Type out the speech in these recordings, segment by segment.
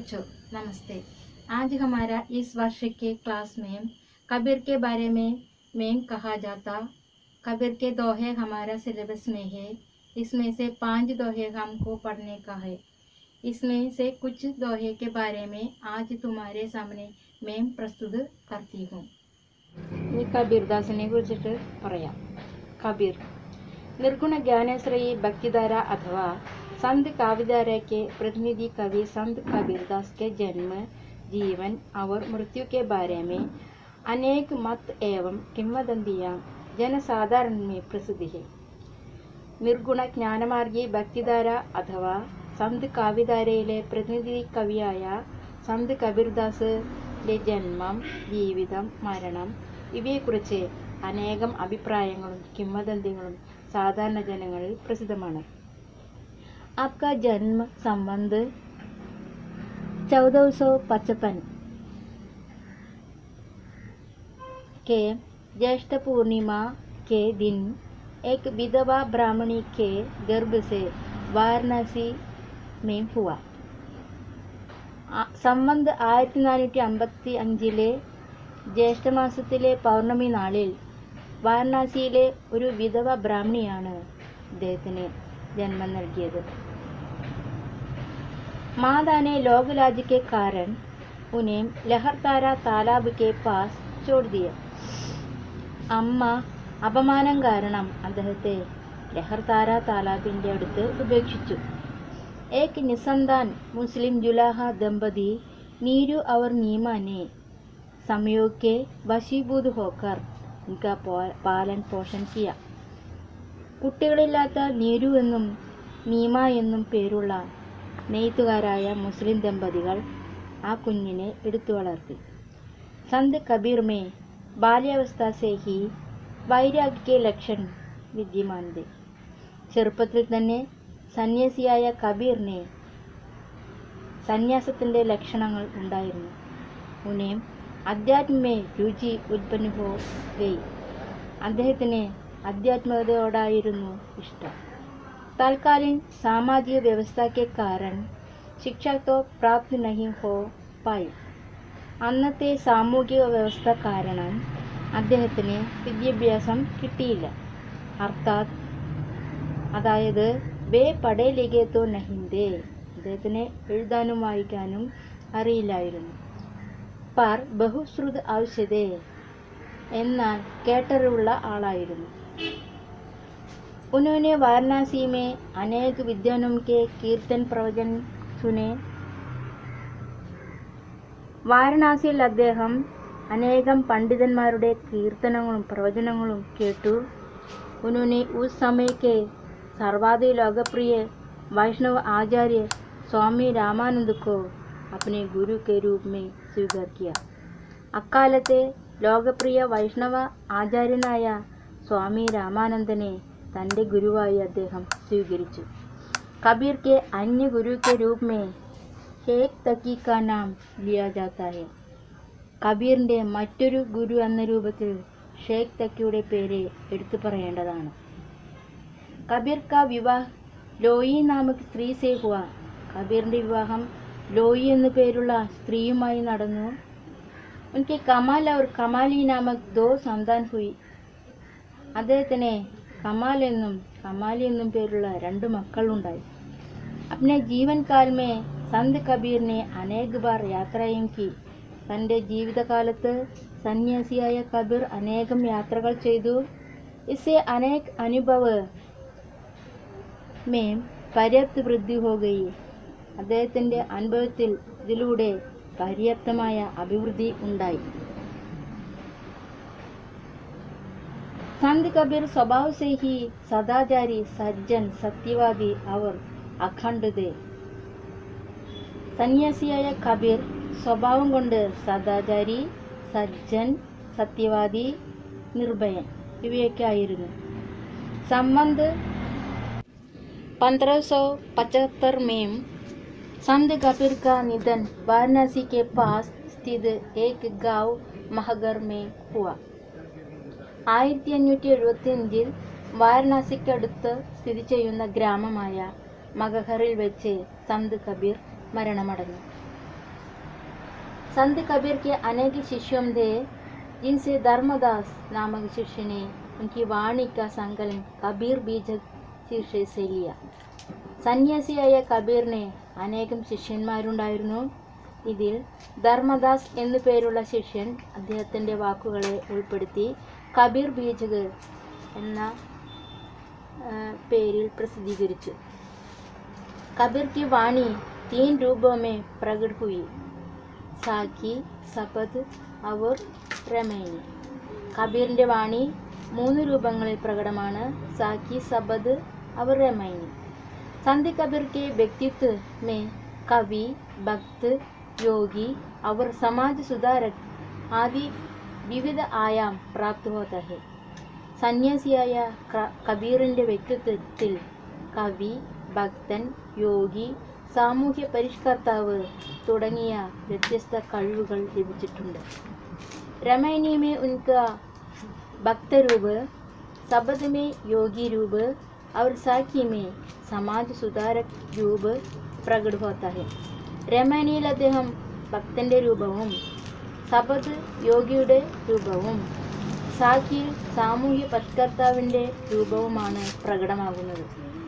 बच्चों नमस्ते आज हमारा इस वर्ष के क्लास में कबीर के बारे में में कहा जाता कबीर के दोहे हमारा सिलेबस में है इसमें से पांच दोहे हमको पढ़ने का है इसमें से कुछ दोहे के बारे में आज तुम्हारे सामने मैं प्रस्तुत करती हूँ ഇനി കബീർദാസിനെ കുറിച്ചിട്ട് പറയാം കബീർ നിർഗുണ ജ്ഞാനശ്രയി ഭക്തിധാര अथवा संत काव्यधारा के प्रतिनिधि कवि संत कबीरदास के जन्म जीवन और मृत्यु के बारे में अनेक मत एवं किंवदंतियां जनसाधारण में प्रसिद्ध है നിർഗുണ ജ്ഞാനമാർഗി ഭക്തിധാര അഥവാ സന്ത് കാവ്യധാരയിലെ പ്രതിനിധി കവിയായ സന്ത് കബീർദാസിന്റെ ജന്മം ജീവിതം മരണം ഇവയെക്കുറിച്ച് അനേകം അഭിപ്രായങ്ങളും കിംവദന്തികളും സാധാരണ ജനങ്ങളിൽ പ്രസിദ്ധമാണ് आपका जन्म संबंध चौदह सौ पचपन के ज्येष्ठ पूर्णिमा के दिन एक विधवा ब्राह्मणी के गर्भ से वाराणसी में हुआ ആ- സംബന്ധ് ആയിരത്തി നാനൂറ്റി അമ്പത്തി അഞ്ചിലെ ജ്യേഷ്ഠമാസത്തിലെ പൗർണമി നാളിൽ വാരണാസിയിലെ ഒരു വിധവ ബ്രാഹ്മണിയാണ് ഇദ്ദേഹത്തിന് जन्म നൽകിയത് माता ने लोकलाज के कारण उन्हें ലഹർതാര താലാബ് के पास छोड़ दिया അമ്മ അപമാനം കാരണം അദ്ദേഹത്തെ ലഹർതാര താലാബിന്റെ അടുത്ത് ഉപേക്ഷിച്ചു एक निसंतान मुस्लिम जुलाहा दंपति नीरू और नीमा ने संयोग के वशीभूत होकर उनका पो- पालन पोषण किया കുട്ടികളില്ലാത്ത നീരു എന്നും നീമ എന്നും പേരുള്ള നെയ്ത്തുകാരായ മുസ്ലിം ദമ്പതികൾ ആ കുഞ്ഞിനെ എടുത്തു വളർത്തി സന്ത് കബീർ മേ ബാല്യാവസ്ഥ സേ ഹി വൈരാഗ്യ ലക്ഷൺ വിദ്യമാൻ थे ചെറുപ്പത്തിൽ തന്നെ സന്യാസിയായ കബീറിനെ സന്യാസത്തിൻ്റെ ലക്ഷണങ്ങൾ ഉണ്ടായിരുന്നു ഉനേം അധ്യാത്മേ രുചി ഉത്പന്ന ഹോ ഗയി അദ്ദേഹത്തിന് आध्यात्मिकതയോടായിരുന്നു ഇഷ്ടം तत्कालीन सामाजिक व्यवस्था के कारण शिक्षा तो प्राप्त नहीं हो पाई അന്നത്തെ സാമൂഹിക വ്യവസ്ഥ കാരണം അദ്ദേഹത്തിന് വിദ്യാഭ്യാസം കിട്ടിയില്ല അർത്ഥാത് അതായത് വേ പടേ ലിഖേത്തോ നഹിന്ദേ അദ്ദേഹത്തിന് എഴുതാനും വായിക്കാനും അറിയില്ലായിരുന്നു പർ ബഹുശ്രുത് ആവശ്യതേ എന്നാൽ കേട്ടറിവുള്ള ആളായിരുന്നു उन्होंने वाराणसी में अनेक विद्वानों के कीर्तन प्रवचन सुने വാരണാസിയിൽ അദ്ദേഹം അനേകം പണ്ഡിതന്മാരുടെ കീർത്തനങ്ങളും പ്രവചനങ്ങളും കേട്ടു उन्होंने उस समय के सर्वाधिक लोकप्रिय वैष्णव आचार्य स्वामी रामानंद को अपने गुरु के रूप में स्वीकार किया അക്കാലത്തെ ലോകപ്രിയ വൈഷ്ണവ ആചാര്യനായ സ്വാമി രാമാനന്ദനെ തൻ്റെ ഗുരുവായി അദ്ദേഹം സ്വീകരിച്ചു കബീർ के अन्य गुरु के रूप में शेख तकी का नाम लिया जाता है കബീറിൻ്റെ മറ്റൊരു ഗുരു എന്ന രൂപത്തിൽ ഷേഖ് തക്കിയുടെ പേര് എടുത്തു പറയേണ്ടതാണ് കബീർ കാ വിവാഹ് ലോയി നാമക് സ്ത്രീ സേ ഹുവ കബീറിൻ്റെ വിവാഹം ലോയി എന്നു പേരുള്ള സ്ത്രീയുമായി നടന്നു ഉനക്ക് കമാൽ അവർ കമാലി നാമക് ദോ സന്താൻ ഹുയി അദ്ദേഹത്തിന് കമാൽ എന്നും കമാലി എന്നും പേരുള്ള രണ്ട് മക്കളുണ്ടായി अपने जीवन काल में संत कबीर ने अनेक बार യാത്രയും की തൻ്റെ ജീവിതകാലത്ത് സന്യാസിയായ കബീർ അനേകം യാത്രകൾ ചെയ്തു ഇസെ അനേക് അനുഭവ് മേം പര്യാപ്ത വൃദ്ധി ഹോ ഗയി അദ്ദേഹത്തിൻ്റെ അനുഭവത്തിൽ ഇതിലൂടെ പര്യാപ്തമായ അഭിവൃദ്ധി ഉണ്ടായി संत कबीर स्वभाव से ही सदाचारी सज्जन सत्यवादी और अखंड थे സന്യാസിയായ കബീർ സ്വഭാവം കൊണ്ട് സദാചാരി സജ്ജൻ സത്യവാദി നിർഭയൻ ഇവയൊക്കെ ആയിരുന്നു സംബന്ധ് पंद्रह सौ पचहत्तर में संत कबीर का निधन वाराणसी के पास स्थित एक गांव महगर में हुआ ആയിരത്തി അഞ്ഞൂറ്റി എഴുപത്തി അഞ്ചിൽ വാരണാസിക്കടുത്ത് സ്ഥിതി ചെയ്യുന്ന ഗ്രാമമായ മഗഹറിൽ വെച്ച് സന്ത് കബീർ മരണമടഞ്ഞു संत कबीर के अनेक शिष्यों थे जिनसे धर्मदास नामक शिष्य ने उनकी वाणी का संकलन कबीर बीज शीर्षक से लिया സന്യാസിയായ കബീറിന് അനേകം ശിഷ്യന്മാരുണ്ടായിരുന്നു ഇതിൽ ധർമ്മദാസ് എന്നു പേരുള്ള ശിഷ്യൻ അദ്ദേഹത്തിൻ്റെ വാക്കുകളെ ഉൾപ്പെടുത്തി കബീർ ബീജക് എന്ന ആ, പേരിൽ പ്രസിദ്ധീകരിച്ചു कबीर की वाणी तीन रूपों में प्रकट हुई സാക്കി സപത് അവർ രമേനി കബീറിൻ്റെ വാണി മൂന്ന് രൂപങ്ങളിൽ പ്രകടമാണ് സാക്കി സബദ് അവർ രമൈനി संत कबीर के व्यक्तित्व में कवि भक्त योगी और समाज सुधारक आदि विविध आयाम प्राप्त होता है സന്യാസിയായ ക- കബീറിൻ്റെ വ്യക്തിത്വത്തിൽ കവി ഭക്തൻ യോഗി സാമൂഹ്യ പരിഷ്കർത്താവ് തുടങ്ങിയ വ്യത്യസ്ത കഴിവുകൾ ലഭിച്ചിട്ടുണ്ട് रमैनी में उनका भक्त रूप शब्द में योगी रूप और साखी में समाज सुधारक രൂപ പ്രകട होता है രമണിയിൽ അദ്ദേഹം ഭക്തന്റെ രൂപവും സബദ് യോഗിയുടെ രൂപവും സാഖിയിൽ സാമൂഹ്യ പരിഷ്കർത്താവിൻ്റെ രൂപവുമാണ് പ്രകടമാകുന്നത്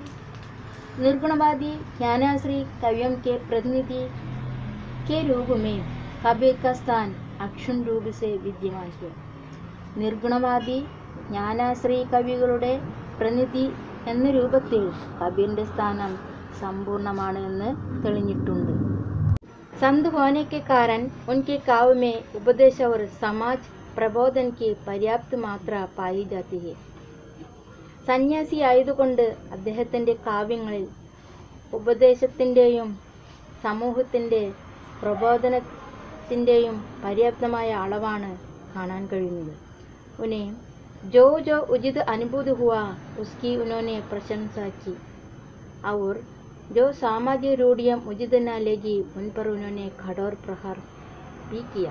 निर्गुणवादी ज्ञानाश्री कवियों के प्रतिनिधि के रूप में कबीर का स्थान अक्षुण रूप से विद्यमान है നിർഗുണവാദി ജ്ഞാനാശ്രയി കവികളുടെ പ്രതിനിധി എന്ന രൂപത്തിൽ കബീറിന്റെ സ്ഥാനം സമ്പൂർണ്ണമാണ് എന്ന് തെളിഞ്ഞിട്ടുണ്ട് संत होने के कारण उनके काव्य में उपदेश और समाज प्रबोधन की पर्याप्त मात्रा पाई जाती है സന്യാസി ആയതുകൊണ്ട് അദ്ദേഹത്തിൻ്റെ കാവ്യങ്ങളിൽ ഉപദേശത്തിൻ്റെയും സമൂഹത്തിൻ്റെ പ്രബോധനത്തിൻ്റെയും പര്യാപ്തമായ അളവാണ് കാണാൻ കഴിയുന്നത് उन्हें जो जो उचित अनुभूत हुआ उसकी उन्होंने प्रशंसा की और जो सामाजिक रूढ़ियाँ उचित न लगी उन पर उन्होंने कठोर प्रहार भी किया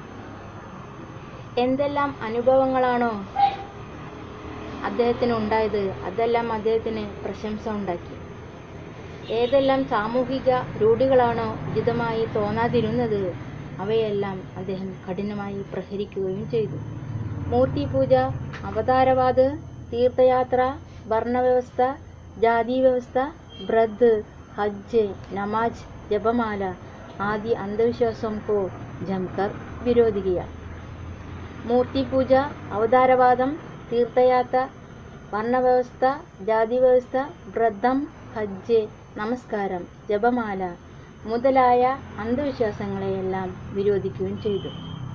എന്തെല്ലാം അനുഭവങ്ങളാണോ അദ്ദേഹത്തിന് ഉണ്ടായത് അതെല്ലാം അദ്ദേഹത്തിന് പ്രശംസ ഉണ്ടാക്കി ഏതെല്ലാം സാമൂഹിക രൂഢികളാണോ ഉചിതമായി തോന്നാതിരുന്നത് അവയെല്ലാം അദ്ദേഹം കഠിനമായി പ്രഹരിക്കുകയും ചെയ്തു മൂർത്തി പൂജ അവതാരവാദ് തീർത്ഥയാത്ര വർണ്ണവ്യവസ്ഥ ജാതി വ്യവസ്ഥ ബ്രദ് ഹജ്ജ് നമാജ് ജപമാല ആദി അന്ധവിശ്വാസം കോ ജംകർ വിരോധി കിയ മൂർത്തി പൂജ അവതാരവാദം തീർത്ഥയാത്ര വർണ്ണവ്യവസ്ഥ ജാതി വ്യവസ്ഥ വ്രതം ഹജ്ജ് നമസ്കാരം ജപമാല മുതലായ അന്ധവിശ്വാസങ്ങളെയെല്ലാം വിരോധിക്കുകയും ചെയ്തു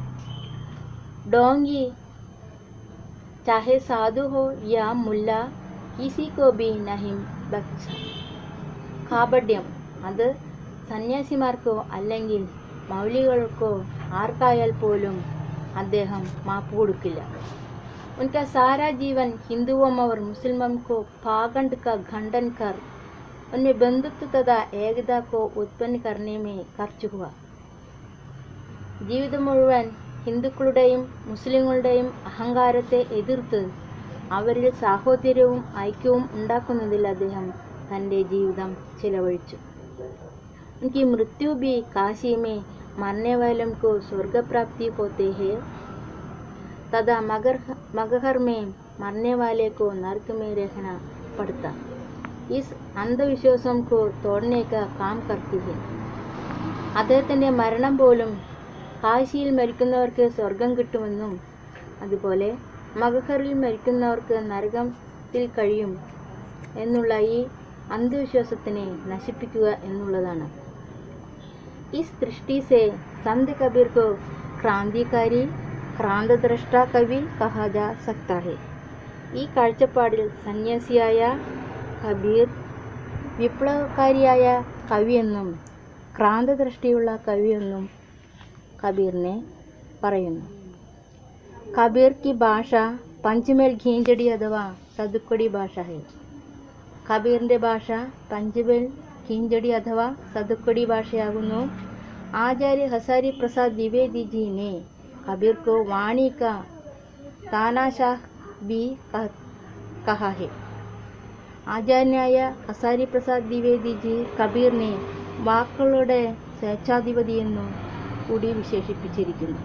ഡോങ്കി चाहे साधु हो या मुल्ला किसी को भी नहीं बख्शा കാപഡ്യം അത് സന്യാസിമാർക്കോ അല്ലെങ്കിൽ മൗലികൾക്കോ ആർക്കായാൽ പോലും അദ്ദേഹം മാപ്പ് കൊടുക്കില്ല उनका सारा जीवन हिंदुओं और मुसलमान को पाखंड का खंडन कर उनमें बंधुत्व तथा एकता को उत्पन्न करने में खर्च हुआ ജീവിതം മുഴുവൻ ഹിന്ദുക്കളുടെയും മുസ്ലിങ്ങളുടെയും അഹങ്കാരത്തെ എതിർത്ത് അവരിൽ സാഹോദര്യവും ഐക്യവും ഉണ്ടാക്കുന്നതിൽ അദ്ദേഹം തൻ്റെ ജീവിതം ചിലവഴിച്ചു उनकी मृत्यु भी काशी में मरने वालों को स्वर्ग प्राप्ति होते हैं तथा मगर मगहर में मरने वाले को नरक में रहना पड़ता इस अंधविश्वासों को तोड़ने का काम करती है അദ്ദേഹത്തിൻ്റെ മരണം പോലും കാശിയിൽ മരിക്കുന്നവർക്ക് സ്വർഗം കിട്ടുമെന്നും അതുപോലെ മഗഹറിൽ മരിക്കുന്നവർക്ക് നരകത്തിൽ കഴിയും എന്നുള്ള ഈ അന്ധവിശ്വാസത്തിനെ നശിപ്പിക്കുക എന്നുള്ളതാണ് इस दृष्टि से संत कबीर को क्रांतिकारी ക്രാന്തദ്രഷ്ടാ കവി കഹാ ജാ സക്ത ഹെ ഈ കാഴ്ചപ്പാടിൽ സന്യാസിയായ കബീർ വിപ്ലവകാരിയായ കവിയെന്നും ക്രാന്തദൃഷ്ടിയുള്ള കവിയെന്നും കബീറിനെ പറയുന്നു കബീർ की ഭാഷ പഞ്ചമേൽ ഖീഞ്ചടി അഥവാ സതുക്കടി ഭാഷ ഹെ കബീറിൻ്റെ ഭാഷ പഞ്ചമേൽ ഖീഞ്ചടി അഥവാ സതുക്കടി ഭാഷയാകുന്നു ആചാര്യ ഹസാരി പ്രസാദ് ദ്വിവേദി ജി ने कबीर को वाणी का तानाशाह भी कह- कहा है ആചാര്യനായ ഹസാരി പ്രസാദ് ദ്വിവേദി ജി കബീറിനെ വാക്കുകളുടെ സ്വേച്ഛാധിപതിയെന്നും കൂടി വിശേഷിപ്പിച്ചിരിക്കുന്നു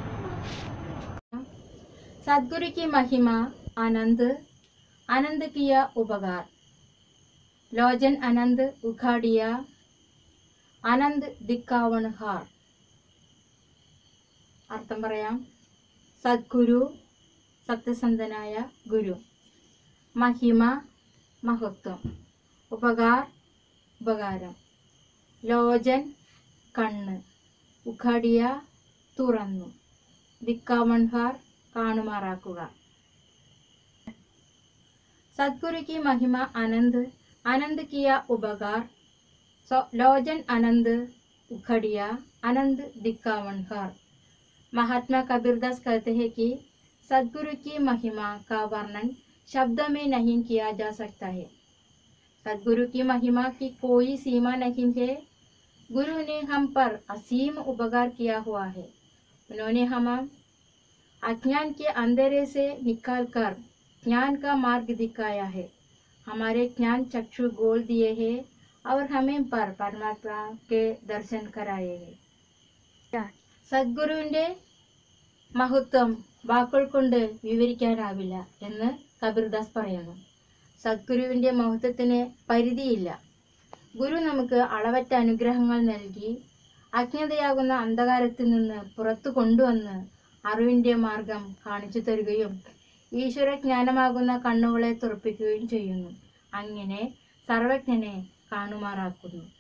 सदगुरु की महिमा आनंद आनंद किया उपकार ലോചൻ അനന്ത് ഉഖാടിയ അനന്ത് ദിക്കാവൺ ഹാർ അർത്ഥം പറയാം സദ്ഗുരു സത്യസന്ധനായ ഗുരു മഹിമ മഹത്വം ഉപകാർ ഉപകാരം ലോചൻ കണ്ണ് ഉഖാടിയ തുറന്നു ദിക്കാവൺഹാർ കാണുമാറാക്കുക सदगुरु की महिमा आनंद आनंद किया उपकार सो लोजन आनंद उखड़िया आनंद दिक्कावनहार महात्मा कबीरदास कहते हैं कि सदगुरु की महिमा का वर्णन शब्दों में नहीं किया जा सकता है सदगुरु की महिमा की कोई सीमा नहीं है गुरु ने हम पर असीम उपकार किया हुआ है उन्होंने हम अज्ञान के अंधेरे से निकालकर ज्ञान का मार्ग दिखाया है हमारे ज्ञान चक्षु गोल दिए हैं और हमें पर परमात्मा के दर्शन कराए हैं സദ്ഗുരുവിൻ്റെ മഹത്വം വാക്കുകൾ കൊണ്ട് വിവരിക്കാനാവില്ല എന്ന് കബീർദാസ് പറയുന്നു സദ്ഗുരുവിൻ്റെ മഹത്വത്തിന് പരിധിയില്ല ഗുരു നമുക്ക് അളവറ്റ അനുഗ്രഹങ്ങൾ നൽകി അജ്ഞതയാകുന്ന അന്ധകാരത്തിൽ നിന്ന് പുറത്തു കൊണ്ടുവന്ന് അറിവിൻ്റെ മാർഗം കാണിച്ചു തരികയും ഈശ്വരജ്ഞാനമാകുന്ന കണ്ണുകളെ തുറപ്പിക്കുകയും ചെയ്യുന്നു അങ്ങനെ സർവജ്ഞനെ കാണുമാറാക്കുന്നു